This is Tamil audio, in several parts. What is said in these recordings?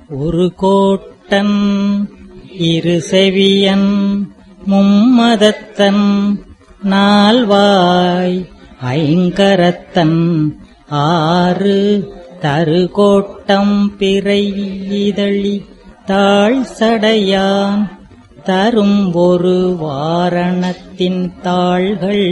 ஒரு கோட்டன் இரு செவியன் மும்மதத்தன் நால்வாய் ஐங்கரத்தன் ஆறு தரு கோட்டம் பிறை இதழி தாழ் சடையான் தரும் ஒரு வாரணத்தின் தாள்கள்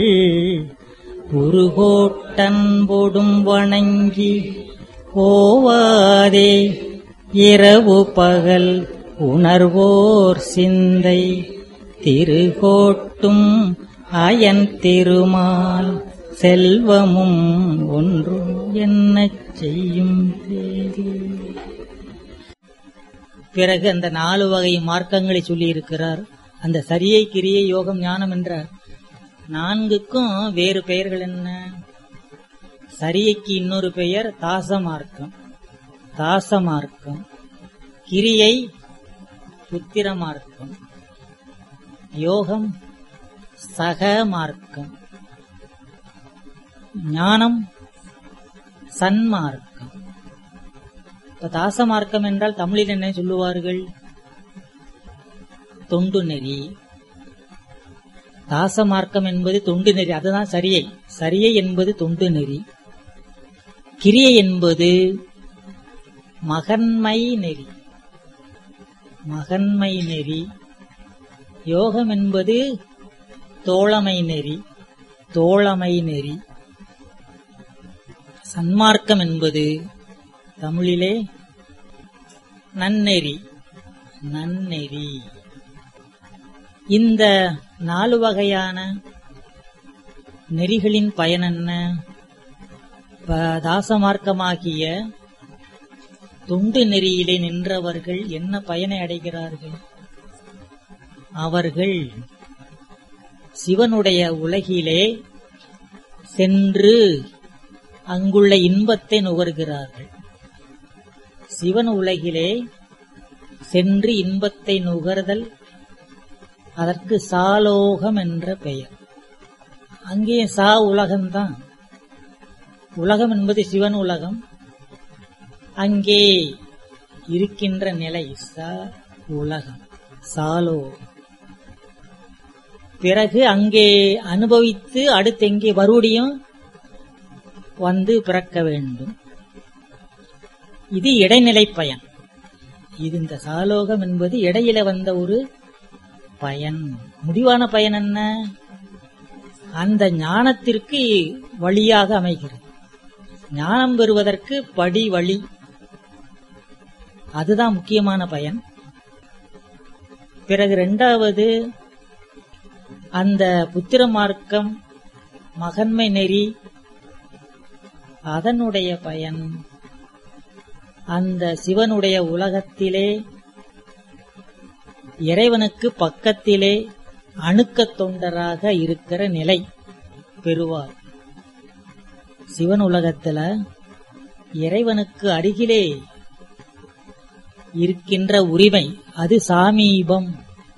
உருகோட்டன் பொடும் வணங்கி போவாதே இரவு பகல் உணர்வோர் சிந்தை திருகோட்டும் அயன் திருமால் செல்வமும் ஒன்றும் என்ன செய்யும் தேதி பிறகு அந்த நாலு வகை மார்க்கங்களை சொல்லி இருக்கிறார் அந்த சரியை கிரியை யோகம் ஞானம் என்றார் நான்குக்கும் வேறு பெயர்கள் என்ன சரியைக்கு இன்னொரு பெயர் தாச மார்க்கம் தாச மார்க்கம் கிரியை புத்திர மார்க்கம் யோகம் சக மார்க்கம் ஞானம் சன்மார்க்கம் இப்ப தாச மார்க்கம் என்றால் தமிழில் என்ன சொல்லுவார்கள் தொண்டு நெறி தாச மார்க்கம் என்பது தொண்டு நெறி அதுதான் சரியை சரியை என்பது தொண்டு நெறி கிரியை என்பது மகன்மை நெறி மகன்மை நெறி யோகம் என்பது தோழமை நெறி தோழமை நெறி சன்மார்க்கம் என்பது தமிழிலே நன்னெறி நன்னெறி இந்த நாலு வகையான நெறிகளின் பயன் என்ன ப- தாசமார்க்கமாகிய தொண்டு நெறியிலே நின்றவர்கள் என்ன பயனை அடைகிறார்கள் அவர்கள் சிவனுடைய உலகிலே சென்று அங்குள்ள இன்பத்தை நுகர்கிறார்கள் சிவன் உலகிலே சென்று இன்பத்தை நுகர்தல் அதற்கு சாலோகம் என்ற பெயர் அங்கே சா உலகம்தான் உலகம் என்பது சிவன் உலகம் அங்கே இருக்கின்ற நிலை ச உலகம் சாலோ பிறகு அங்கே அனுபவித்து அடுத்து எங்கே மறுபடியும் வந்து பிறக்க வேண்டும் இது இடைநிலை பயன் இது இந்த சாலோகம் என்பது இடையில வந்த ஒரு பயன் முடிவான பயன் என்ன அந்த ஞானத்திற்கு வழியாக அமைகிறது ஞானம் பெறுவதற்கு படி வழி அதுதான் முக்கியமான பயன் பிறகு இரண்டாவது அந்த புத்திர மார்க்கம் மகன்மை நெறி அதனுடைய பயன் அந்த சிவனுடைய உலகத்திலே இறைவனுக்கு பக்கத்திலே அணுக்கத் தொண்டராக இருக்கிற நிலை பெறுவார் சிவன் உலகத்துல இறைவனுக்கு அருகிலே இருக்கின்ற உரிமை அது சாமீபம்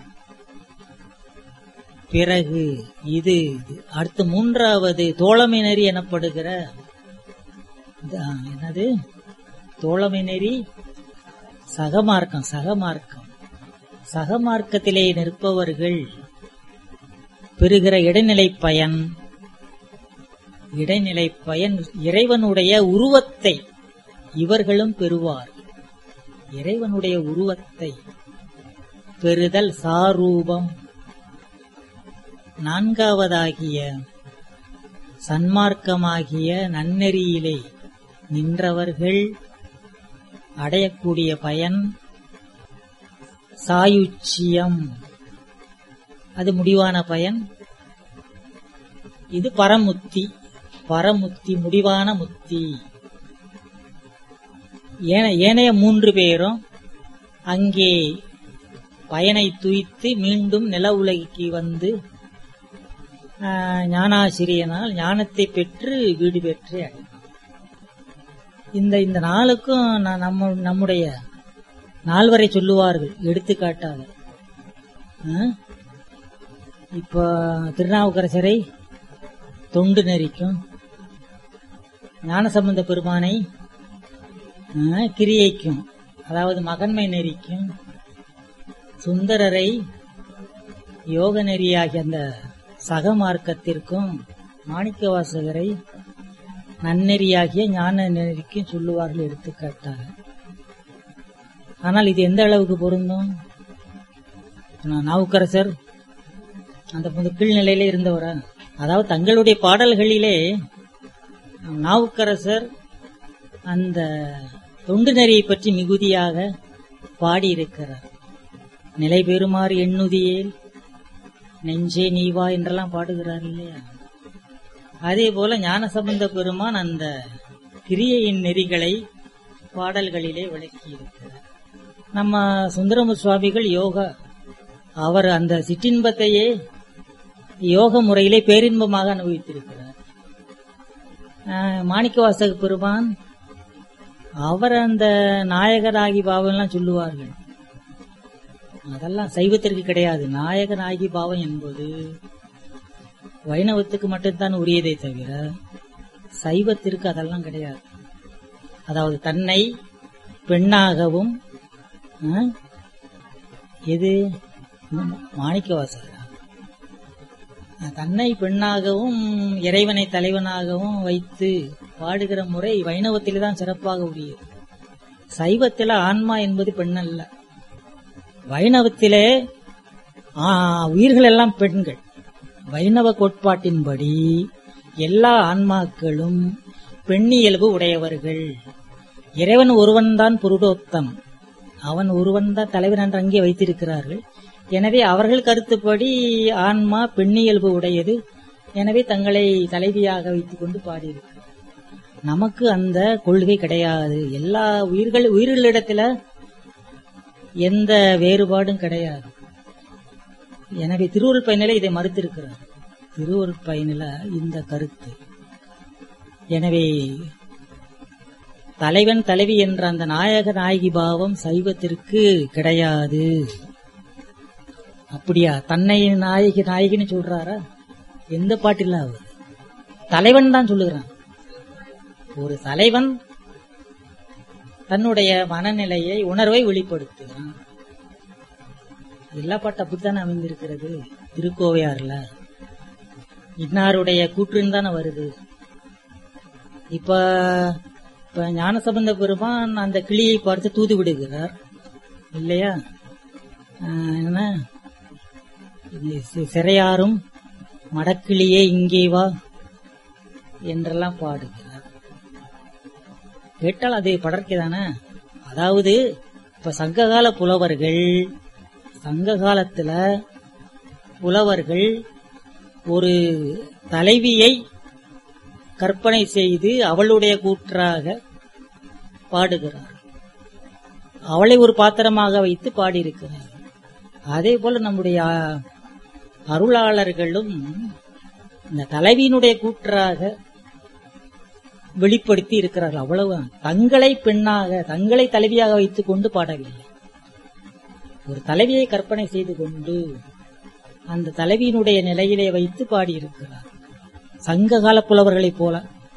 பிறகு இது அடுத்து மூன்றாவது தோழமை நெறி எனப்படுகிற இந்த- என்னது தோழமை நெறி சகமார்க்கம் சகமார்க்கம் சகமார்க்கத்திலே நிற்பவர்கள் பெறுகிற இடைநிலை பயன் இடைநிலை பயன் இறைவனுடைய உருவத்தை இவர்களும் பெறுவார் இறைவனுடைய உருவத்தை பெறுதல் சாரூபம் நான்காவதாகிய சன்மார்க்கமாகிய நன்னெறியிலே நின்றவர்கள் அடையக்கூடிய பயன் சாயுச்சியம் அது முடிவான பயன் இது பரமுத்தி பரமுத்தி முடிவான முத்தி ஏன- ஏனைய மூன்று பேரும் அங்கே பயனை துய்த்து மீண்டும் நில உலகிற்கு வந்து ஆஹ், ஞானாசிரியனால் ஞானத்தை பெற்று வீடு பெற்று அடையும். இந்த இந்த நாளுக்கும் நான் நம்ம நம்முடைய நால்வரை சொல்லுவார்கள் எடுத்துக்காட்டாக ஆ? இப்போ திருநாவுக்கரசரை தொண்டு நெறிக்கும் ஞானசம்பந்த பெருமானை ஆ, கிரியைக்கும் அதாவது மகன்மை நெறிக்கும் சுந்தரரை யோக நெறியாகிய அந்த சக மார்க்கத்திற்கும் மாணிக்க வாசகரை நன்னெறியாகிய ஞான நெறிக்கும் சொல்லுவார்கள் எடுத்துக்காட்டாக ஆனால் இது எந்த அளவுக்கு பொருந்தும் நான் நாவுக்கரசர் அந்த முத- கீழ்நிலையில இருந்தவரா அதாவது தங்களுடைய பாடல்களிலே நாவுக்கரசர் அந்த தொண்டு நெறியை பற்றி மிகுதியாக பாடியிருக்கிறார் நிலை பெறுமாறு எண்ணுதியேல் நெஞ்சே நீவா என்றெல்லாம் பாடுகிறார் இல்லையா அதே போல ஞானசம்பந்த பெருமான் அந்த கிரியையின் நெறிகளை பாடல்களிலே விளக்கியிருக்கிறார் நம்ம சுந்தரமு சுவாமிகள் யோகா அவர் அந்த சிற்றின்பத்தையே யோக முறையிலே பேரின்பமாக அனுபவித்திருக்கிறார் ஆஹ் மாணிக்கவாசக பெருமான் அவர் அந்த நாயகராகி பாவம் எல்லாம் சொல்லுவார்கள் அதெல்லாம் சைவத்திற்கு கிடையாது நாயகனாகி பாவம் என்பது வைணவத்துக்கு மட்டும்தான் உரியதே தவிர சைவத்திற்கு அதெல்லாம் கிடையாது அதாவது தன்னை பெண்ணாகவும் ஆ, எது மாணிக்கவாசகர் தன்னை பெண்ணாகவும் இறைவனை தலைவனாகவும் வைத்து பாடுகிற முறை வைணவத்திலே தான் சிறப்பாக உரியது சைவத்தில ஆன்மா என்பது பெண் அல்ல வைணவத்திலே ஆ, உயிர்கள் எல்லாம் பெண்கள் வைணவ கோட்பாட்டின்படி எல்லா ஆன்மாக்களும் பெண்ணியல்பு உடையவர்கள் இறைவன் ஒருவன்தான் புருடோத்தம் அவன் ஒருவன்தான் தலைவன் என்று அங்கே வைத்திருக்கிறார்கள் எனவே அவர்கள் கருத்துப்படி ஆன்மா பெண்ணியல்பு உடையது எனவே தங்களை தலைவியாக வைத்துக் கொண்டு பாடியிருக்கிறார் நமக்கு அந்த கொள்கை கிடையாது எல்லா உயிர்கள் உயிர்களிடத்துல எந்த வேறுபாடும் கிடையாது எனவே திருவருள் பயனில இதை மறுத்திருக்கிறார் திருவருள் பயனில இந்த கருத்து எனவே தலைவன் தலைவி என்ற அந்த நாயக நாயகி பாவம் சைவத்திற்கு கிடையாது அப்படியா தன்னை நாயகி நாயகின்னு சொல்றாரா எந்த பாட்டில் அவர் தலைவன் தான் சொல்லுகிறான் ஒரு தலைவன் தன்னுடைய மனநிலையை உணர்வை வெளிப்படுத்துகிறான் எல்லா பாட்டு அப்படித்தானே அமைந்திருக்கிறது திருக்கோவையார்ல இன்னாருடைய கூற்றுன்னு தானே வருது இப்ப இப்ப ஞானசம்பந்த பெருமான் அந்த கிளியை பார்த்து தூது விடுகிறார் இல்லையா ஆஹ் என்ன இது சி- சிறையாரும் மடக்கிளியே இங்கே வா என்றெல்லாம் பாடுகிறார் கேட்டால் அது படர்க்கைதானே அதாவது இப்ப சங்ககால புலவர்கள் சங்க காலத்துல புலவர்கள் ஒரு தலைவியை கற்பனை செய்து அவளுடைய கூற்றாக பாடுகிறார் அவளை ஒரு பாத்திரமாக வைத்து பாடியிருக்கிறார் அதே போல நம்முடைய அ- அருளாளர்களும் இந்த தலைவியினுடைய கூற்றாக வெளிப்படுத்தி இருக்கிறார்கள் அவ்வளவு தங்களை பெண்ணாக தங்களை தலைவியாக வைத்துக் கொண்டு பாடவில்லை ஒரு தலைவியை கற்பனை செய்து கொண்டு அந்த தலைவியினுடைய நிலையிலே வைத்து பாடியிருக்கிறார் சங்ககால புலவர்களைப் போல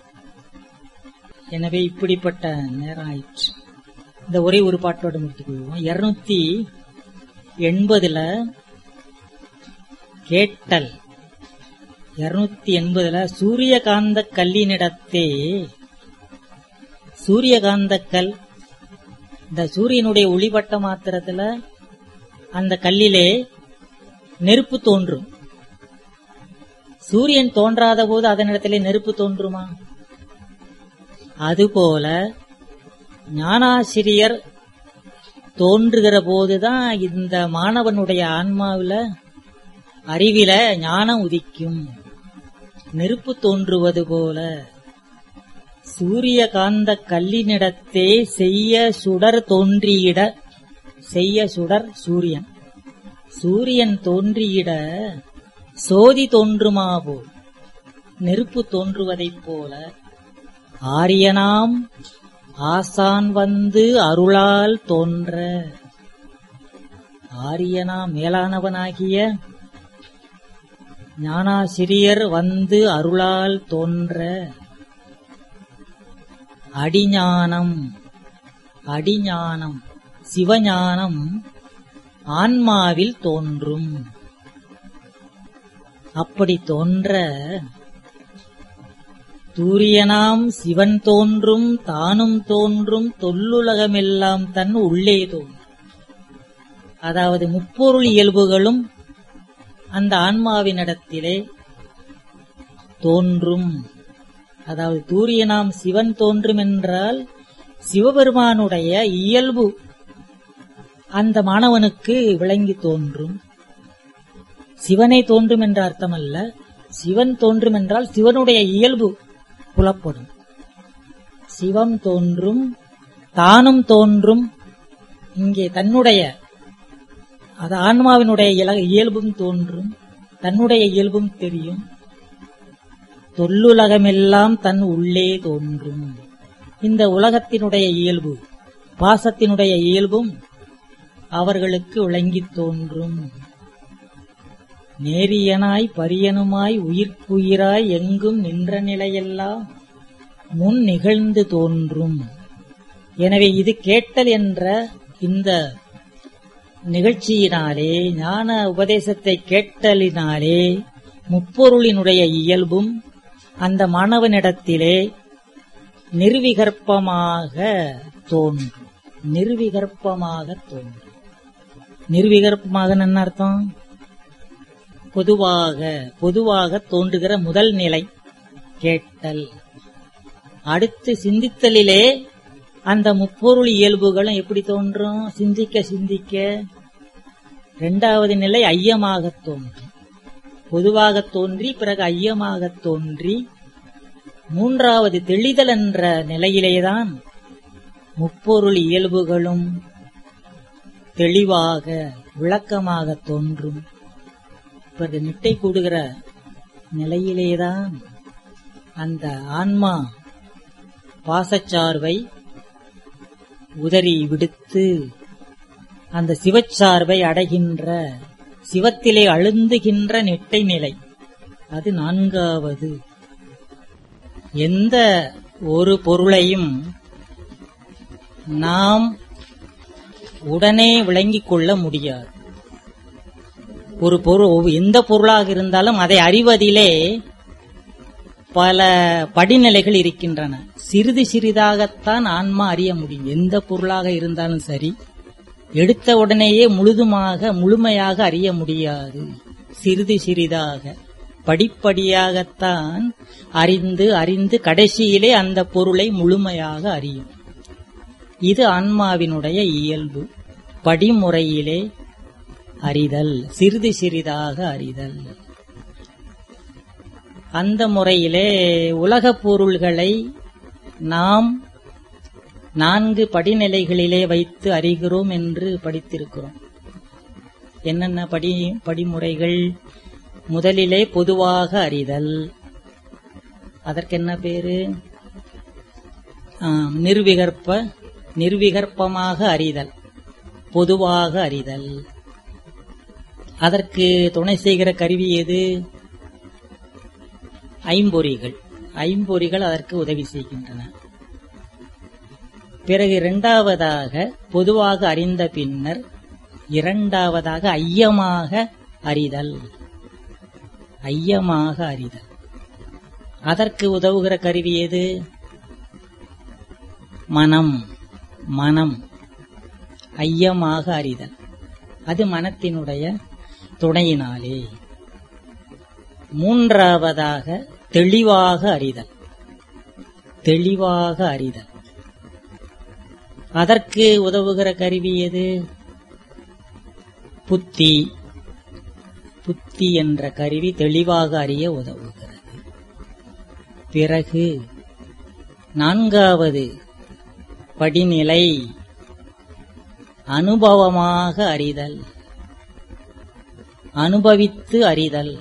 எனவே இப்படிப்பட்ட நேரம் ஆயிற்று இந்த ஒரே ஒரு பாட்டோட முடித்துக் கொள்வோம் இருநூத்தி எண்பதுல கேட்டல் இருநூத்தி எண்பதுல சூரியகாந்த கல்லினிடத்தே சூரியகாந்த கல் இந்த சூரியனுடைய ஒளிபட்ட மாத்திரத்துல அந்த கல்லிலே நெருப்பு தோன்றும் சூரியன் தோன்றாத போது அதனிடத்திலே நெருப்பு தோன்றுமா அதுபோல ஞானாசிரியர் தோன்றுகிற போதுதான் இந்த மாணவனுடைய ஆன்மாவில அறிவில ஞானம் உதிக்கும் நெருப்பு தோன்றுவது போல சூரியகாந்த கல்லினிடத்தே செய்ய சுடர் தோன்றியிட செய்ய சுடர் சூரியன் சூரியன் தோன்றியிட சோதி தோன்றுமா போல் நெருப்பு தோன்றுவதைப் போல ஆரியனாம் ஆசான் வந்து அருளால் தோன்ற ஆரியனா மேலானவனாகிய ஞானாசிரியர் வந்து அருளால் தோன்ற அடிஞானம் அடிஞானம் சிவஞானம் ஆன்மாவில் தோன்றும் அப்படி தோன்ற தூரியனாம் சிவன் தோன்றும் தானும் தோன்றும் தொல்லுலகமெல்லாம் தன் உள்ளே தோன்றும் அதாவது முப்பொருள் இயல்புகளும் அந்த ஆன்மாவினிடத்திலே தோன்றும் அதாவது தூரியனாம் சிவன் தோன்றும் என்றால் சிவபெருமானுடைய இயல்பு அந்த மாணவனுக்கு விளங்கி தோன்றும் சிவனை தோன்றும் என்ற அர்த்தமல்ல சிவன் தோன்றும் என்றால் சிவனுடைய இயல்பு புலப்படும் சிவம் தோன்றும் தானும் தோன்றும் இங்கே தன்னுடைய அது ஆன்மாவினுடைய இல- இயல்பும் தோன்றும் தன்னுடைய இயல்பும் தெரியும் தொல்லுலகமெல்லாம் தன் உள்ளே தோன்றும் இந்த உலகத்தினுடைய இயல்பு பாசத்தினுடைய இயல்பும் அவர்களுக்கு விளங்கித் தோன்றும் நேரியனாய் பரியனுமாய் உயிர்க்குயிராய் எங்கும் நின்ற நிலையெல்லாம் முன் நிகழ்ந்து தோன்றும் எனவே இது கேட்டல் என்ற இந்த நிகழ்ச்சியினாலே ஞான உபதேசத்தை கேட்டலினாலே முப்பொருளினுடைய இயல்பும் அந்த மாணவனிடத்திலே நிர்விகற்பமாக தோன்றும் நிர்விகற்பமாக தோன்றும் நிர்விகற்பமாக என்ன அர்த்தம் பொதுவாக பொதுவாக தோன்றுகிற முதல் நிலை கேட்டல் அடுத்து சிந்தித்தலிலே அந்த முப்பொருள் இயல்புகளும் எப்படி தோன்றும் சிந்திக்க சிந்திக்க இரண்டாவது நிலை ஐயமாக தோன்றும் பொதுவாக தோன்றி பிறகு ஐயமாக தோன்றி மூன்றாவது தெளிதல் என்ற நிலையிலேதான் முப்பொருள் இயல்புகளும் தெளிவாக விளக்கமாக தோன்றும் பிறகு நிட்டை கூடுகிற நிலையிலேதான் அந்த ஆன்மா பாசச்சார்பை உதறி விடுத்து அந்த சிவச்சார்பை அடைகின்ற சிவத்திலே அழுந்துகின்ற நெட்டை நிலை அது நான்காவது எந்த ஒரு பொருளையும் நாம் உடனே விளங்கிக் கொள்ள முடியாது ஒரு பொருள் எந்த பொருளாக இருந்தாலும் அதை அறிவதிலே பல படிநிலைகள் இருக்கின்றன சிறிது சிறிதாகத்தான் ஆன்மா அறிய முடியும் எந்த பொருளாக இருந்தாலும் சரி எடுத்த உடனேயே முழுதுமாக முழுமையாக அறிய முடியாது சிறிது சிறிதாக படிப்படியாகத்தான் அறிந்து அறிந்து கடைசியிலே அந்த பொருளை முழுமையாக அறியும் இது ஆன்மாவினுடைய இயல்பு படிமுறையிலே அறிதல் சிறிது சிறிதாக அறிதல் அந்த முறையிலே உலகப் பொருள்களை நாம் நான்கு படிநிலைகளிலே வைத்து அறிகிறோம் என்று படித்திருக்கிறோம் என்னென்ன படி படிமுறைகள் முதலிலே பொதுவாக அறிதல் அதற்கென்ன பேரு ஆம், நிர்விகற்ப நிர்விகற்பமாக அறிதல் பொதுவாக அறிதல் அதற்கு துணை செய்கிற கருவி எது ஐம்பொறிகள் ஐம்பொறிகள் அதற்கு உதவி செய்கின்றன பிறகு இரண்டாவதாக பொதுவாக அறிந்த பின்னர் இரண்டாவதாக ஐயமாக அறிதல் ஐயமாக அறிதல் அதற்கு உதவுகிற கருவி எது மனம் மனம் ஐயமாக அறிதல் அது மனத்தினுடைய துணையினாலே மூன்றாவதாக தெளிவாக அறிதல் தெளிவாக அறிதல் அதற்கு உதவுகிற கருவி எது புத்தி புத்தி என்ற கருவி தெளிவாக அறிய உதவுகிறது பிறகு நான்காவது படிநிலை அனுபவமாக அறிதல் அனுபவித்து அறிதல்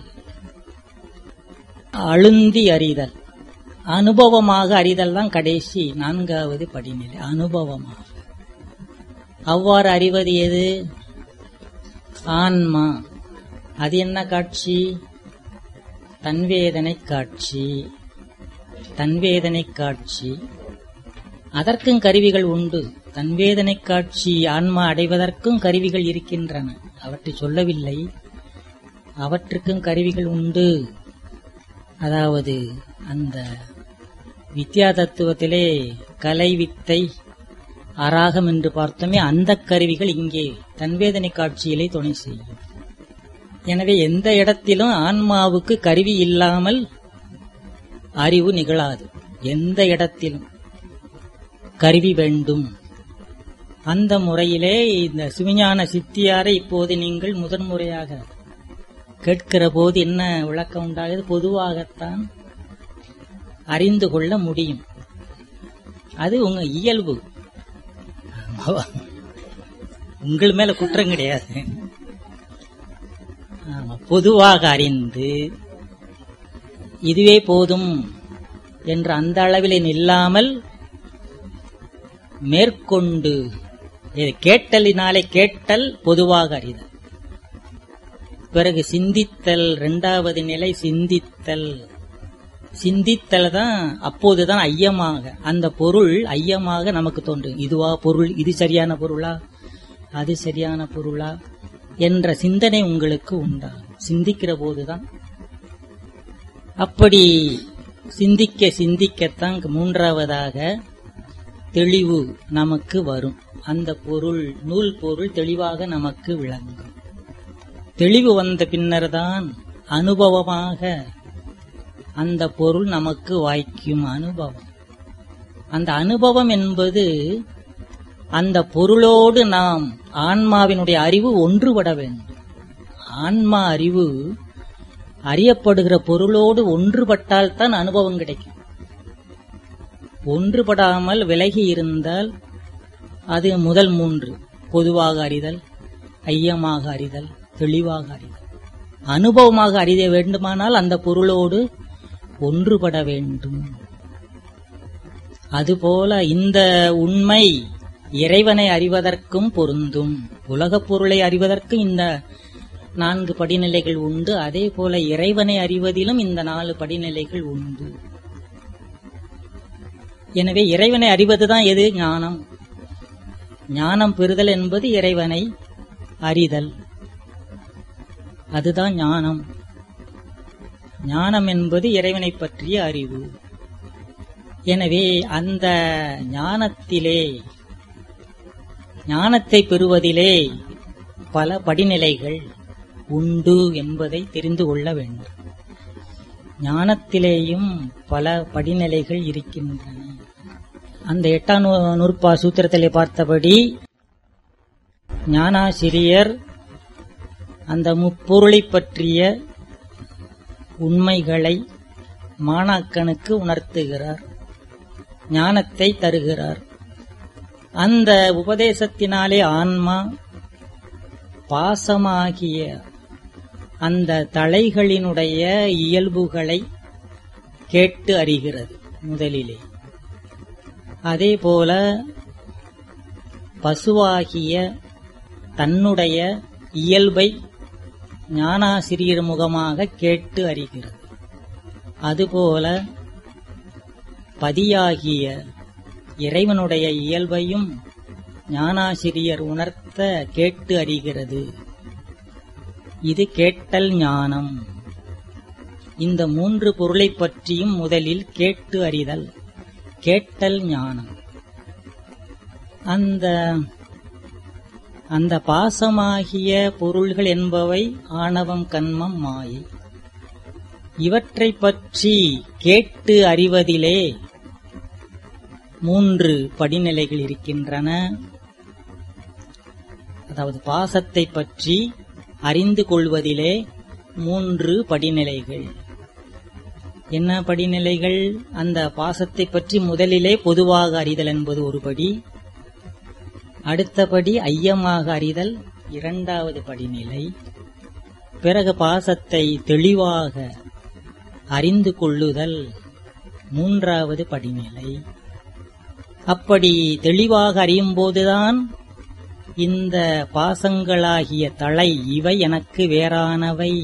அழுந்தி அறிதல் அனுபவமாக அறிதல் தான் கடைசி நான்காவது படிநிலை அனுபவமாக அவ்வாறு அறிவது எது ஆன்மா அது என்ன காட்சி தன்வேதனை காட்சி தன்வேதனை காட்சி அதற்கும் கருவிகள் உண்டு தன்வேதனை காட்சி ஆன்மா அடைவதற்கும் கருவிகள் இருக்கின்றன அவற்றை சொல்லவில்லை அவற்றுக்கும் கருவிகள் உண்டு அதாவது அந்த வித்யா தத்துவத்திலே கலை வித்தை அராகம் என்று பார்த்தோமே அந்த கருவிகள் இங்கே தன்வேதனை காட்சியிலே துணை செய்யும் எனவே எந்த இடத்திலும் ஆன்மாவுக்கு கருவி இல்லாமல் அறிவு நிகழாது எந்த இடத்திலும் கருவி வேண்டும் அந்த முறையிலே இந்த சிவஞான சித்தியாரை இப்போது நீங்கள் முதன்முறையாக கேட்கிற போது என்ன விளக்கம் உண்டாகுது பொதுவாகத்தான் அறிந்து கொள்ள முடியும் அது உங்க இயல்பு உங்கள் மேல குற்றம் கிடையாது ஆமா, பொதுவாக அறிந்து இதுவே போதும் என்ற அந்த அளவிலே நில்லாமல் மேற்கொண்டு இது கேட்டலினாலே கேட்டல் பொதுவாக அறிதல் பிறகு சிந்தித்தல் இரண்டாவது நிலை சிந்தித்தல் சிந்தித்தல் தான் அப்போதுதான் ஐயமாக அந்த பொருள் ஐயமாக நமக்கு தோன்றும் இதுவா பொருள் இது சரியான பொருளா அது சரியான பொருளா என்ற சிந்தனை உங்களுக்கு உண்டாகும் சிந்திக்கிற போதுதான் அப்படி சிந்திக்க சிந்திக்கத்தான் மூன்றாவதாக தெளிவு நமக்கு வரும் அந்த பொருள் நூல் பொருள் தெளிவாக நமக்கு விளங்கும் தெளிவு வந்த பின்னர்தான் அனுபவமாக அந்த பொருள் நமக்கு வாய்க்கும் அனுபவம் அந்த அனுபவம் என்பது அந்த பொருளோடு நாம் ஆன்மாவினுடைய அறிவு ஒன்றுபட வேண்டும் ஆன்மா அறிவு அறியப்படுகிற பொருளோடு ஒன்றுபட்டால் தான் அனுபவம் கிடைக்கும் ஒன்றுபடாமல் விலகி இருந்தால் அது முதல் மூன்று பொதுவாக அறிதல் ஐயமாக அறிதல் தெளிவாக அறிதல் அனுபவமாக அறிய வேண்டுமானால் அந்த பொருளோடு ஒன்றுபட வேண்டும் அதுபோல இந்த உண்மை இறைவனை அறிவதற்கும் பொருந்தும் உலகப் பொருளை அறிவதற்கு இந்த நான்கு படிநிலைகள் உண்டு அதே போல இறைவனை அறிவதிலும் இந்த நாலு படிநிலைகள் உண்டு எனவே இறைவனை அறிவதுதான் எது ஞானம் ஞானம் பெறுதல் என்பது இறைவனை அறிதல் அதுதான் ஞானம் ஞானம் என்பது இறைவனை பற்றிய அறிவு எனவே அந்த ஞானத்திலே ஞானத்தை பெறுவதிலே பல படிநிலைகள் உண்டு என்பதை தெரிந்து கொள்ள வேண்டும் ஞானத்திலேயும் பல படிநிலைகள் இருக்கின்றன அந்த எட்டாம் நூ- நூற்பா சூத்திரத்திலே பார்த்தபடி ஞானாசிரியர் அந்த முப்பொருளைப் பற்றிய உண்மைகளை மாணாக்கனுக்கு உணர்த்துகிறார் ஞானத்தை தருகிறார் அந்த உபதேசத்தினாலே ஆன்மா பாசமாகிய அந்த தலைகளினுடைய இயல்புகளை கேட்டு அறிகிறது முதலிலே அதேபோல பசுவாகிய தன்னுடைய இயல்பை ஞானாசிரியர் முகமாக கேட்டு அறிகிறது அதுபோல பதியாகிய இறைவனுடைய இயல்பையும் ஞானாசிரியர் உணர்த்த கேட்டு அறிகிறது இது கேட்டல் ஞானம் இந்த மூன்று பொருளைப் பற்றியும் முதலில் கேட்டு அறிதல் கேட்டல் ஞானம் அந்த அந்த பாசமாகிய பொருள்கள் என்பவை ஆணவம் கண்மம் மாயை இவற்றைப் பற்றி கேட்டு அறிவதிலே மூன்று படிநிலைகள் இருக்கின்றன அதாவது பாசத்தை பற்றி அறிந்து கொள்வதிலே மூன்று படிநிலைகள் என்ன படிநிலைகள் அந்த பாசத்தை பற்றி முதலிலே பொதுவாக அறிதல் என்பது ஒரு படி அடுத்தபடி ஐயமாக அறிதல் இரண்டாவது படிநிலை பிறகு பாசத்தை தெளிவாக அறிந்து கொள்ளுதல் மூன்றாவது படிநிலை அப்படி தெளிவாக அறியும் போதுதான் இந்த பாசங்களாகிய தலை இவை எனக்கு வேறானவை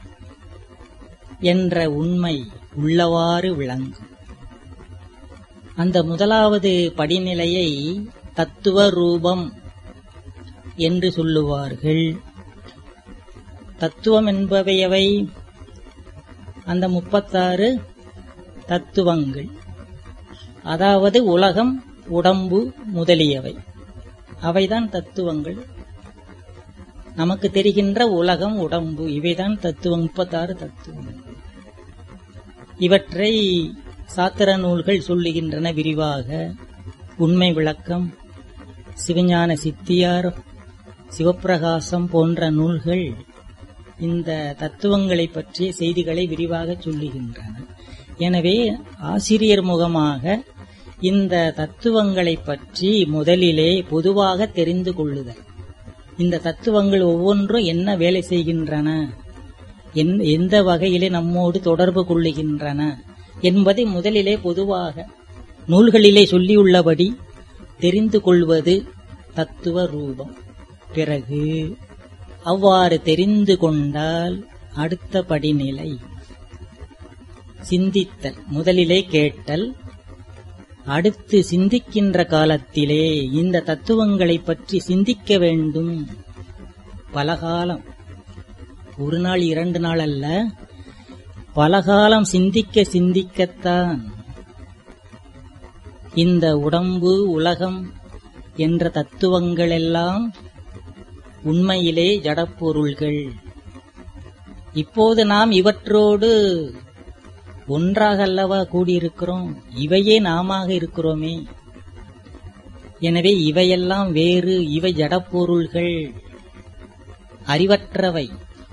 என்ற உண்மை உள்ளவாறு விளங்கும் அந்த முதலாவது படிநிலையை தத்துவ ரூபம் என்று சொல்லுவார்கள் தத்துவம் என்பவையவை அந்த முப்பத்தாறு தத்துவங்கள் அதாவது உலகம் உடம்பு முதலியவை அவைதான் தத்துவங்கள் நமக்கு தெரிகின்ற உலகம் உடம்பு இவைதான் தத்துவம் முப்பத்தாறு தத்துவம் இவற்றை சாத்திர நூல்கள் சொல்லுகின்றன விரிவாக உண்மை விளக்கம் சிவஞான சித்தியார் சிவப்பிரகாசம் போன்ற நூல்கள் இந்த தத்துவங்களை பற்றிய செய்திகளை விரிவாக சொல்லுகின்றன எனவே ஆசிரியர் முகமாக இந்த தத்துவங்களை பற்றி முதலிலே பொதுவாக தெரிந்து கொள்ளுதல் இந்த தத்துவங்கள் ஒவ்வொன்றும் என்ன வேலை செய்கின்றன எந்த வகையிலே நம்மோடு தொடர்பு கொள்ளுகின்றன என்பதை முதலிலே பொதுவாக நூல்களிலே சொல்லியுள்ளபடி தெரிந்து கொள்வது தத்துவ ரூபம் பிறகு அவ்வாறு தெரிந்து கொண்டால் அடுத்த படிநிலை சிந்தித்தல் முதலிலே கேட்டல் அடுத்து சிந்திக்கின்ற காலத்திலே இந்த தத்துவங்களை பற்றி சிந்திக்க வேண்டும் பலகாலம் ஒரு நாள் இரண்டு நாள் அல்ல பலகாலம் சிந்திக்க சிந்திக்கத்தான் இந்த உடம்பு உலகம் என்ற தத்துவங்கள் எல்லாம் உண்மையிலே ஜடப்பொருள்கள் இப்போது நாம் இவற்றோடு ஒன்றாக அல்லவா கூடியிருக்கிறோம் இவையே நாம இருக்கிறோமே எனவே இவையெல்லாம் வேறு இவை ஜடப்பொருள்கள் அறிவற்றவை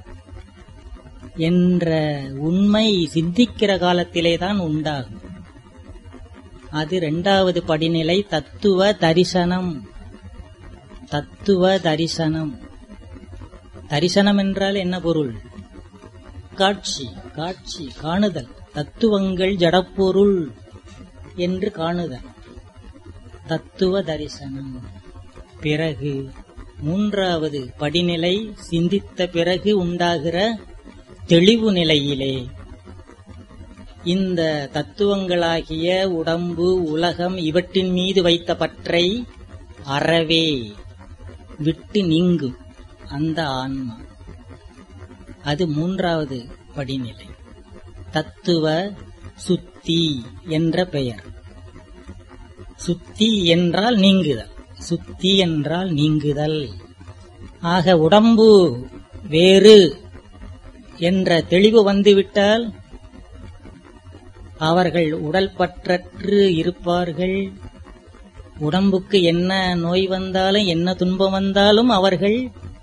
என்ற உண்மை சிந்திக்கிற காலத்திலேதான் உண்டாகும் அது இரண்டாவது படிநிலை தத்துவ தரிசனம் தத்துவ தரிசனம் தரிசனம் என்றால் என்ன பொருள் காட்சி காட்சி காணுதல் தத்துவங்கள் ஜடப்பொருள் என்று காணுதல் தத்துவ தரிசனம் பிறகு மூன்றாவது படிநிலை சிந்தித்த பிறகு உண்டாகிற தெளிவு நிலையிலே இந்த தத்துவங்களாகிய உடம்பு உலகம் இவற்றின் மீது வைத்த பற்றை அறவே விட்டு நீங்கும் அந்த ஆன்மா அது மூன்றாவது படிநிலை தத்துவ சுத்தி என்ற பெயர் சுத்தி என்றால் நீங்குதல் சுத்தி என்றால் நீங்குதல் ஆக உடம்பு வேறு என்ற தெளிவு வந்துவிட்டால் அவர்கள் உடல் பற்றற்று இருப்பார்கள் உடம்புக்கு என்ன நோய் வந்தாலும் என்ன துன்பம் வந்தாலும் அவர்கள்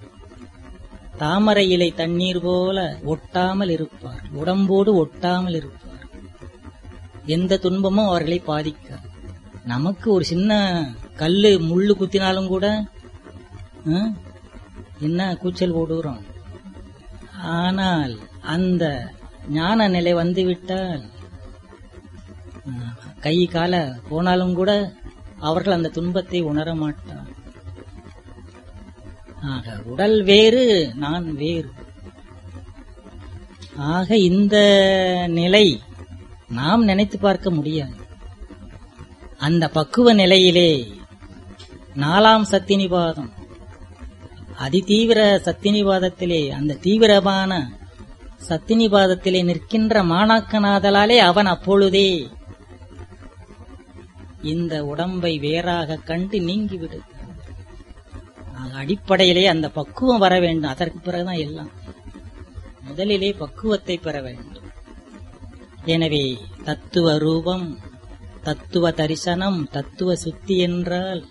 தாமரை இலை தண்ணீர் போல ஒட்டாமல் இருப்பார் உடம்போடு ஒட்டாமல் இருப்பார் எந்த துன்பமும் அவர்களை பாதிக்காது நமக்கு ஒரு சின்ன கல்லு முள்ளு குத்தினாலும் கூட ஆ, என்ன கூச்சல் போடுகிறோம் ஆனால் அந்த ஞான நிலை வந்துவிட்டால் ஆ, கை கால போனாலும் கூட அவர்கள் அந்த துன்பத்தை உணர மாட்டார் ஆக உடல் வேறு நான் வேறு ஆக இந்த நிலை நாம் நினைத்து பார்க்க முடியாது அந்த பக்குவ நிலையிலே நாலாம் சத்தினிபாதம் அதிதீவிர சத்தினிபாதத்திலே அந்த தீவிரமான சத்தினிபாதத்திலே நிற்கின்ற மாணாக்கனாதலாலே அவன் அப்பொழுதே இந்த உடம்பை வேறாக கண்டு நீங்கிவிடு ஆக அடிப்படையிலே அந்த பக்குவம் வர வேண்டும் அதற்கு பிறகுதான் எல்லாம் முதலிலே பக்குவத்தை பெற வேண்டும் எனவே தத்துவ ரூபம் தத்துவ தரிசனம் தத்துவ சுத்தி என்றால்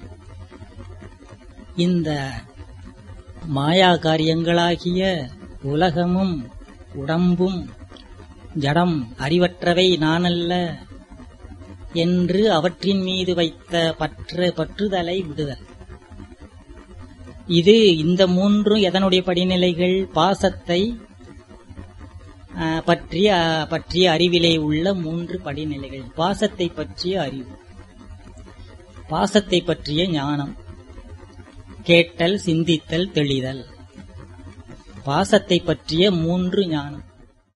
இந்த மாயா காரியங்களாகிய உலகமும் உடம்பும் ஜடம் அறிவற்றவை நானல்ல என்று அவற்றின் மீது வைத்த பற்று பற்றுதலை விடுதல் இது இந்த மூன்றும் எதனுடைய படிநிலைகள் பாசத்தை ஆ, பற்றிய பற்றிய அறிவிலே உள்ள மூன்று படிநிலைகள் பாசத்தை பற்றிய அறிவு பாசத்தை பற்றிய ஞானம் கேட்டல் சிந்தித்தல் தெளிதல் பாசத்தை பற்றிய மூன்று ஞானம்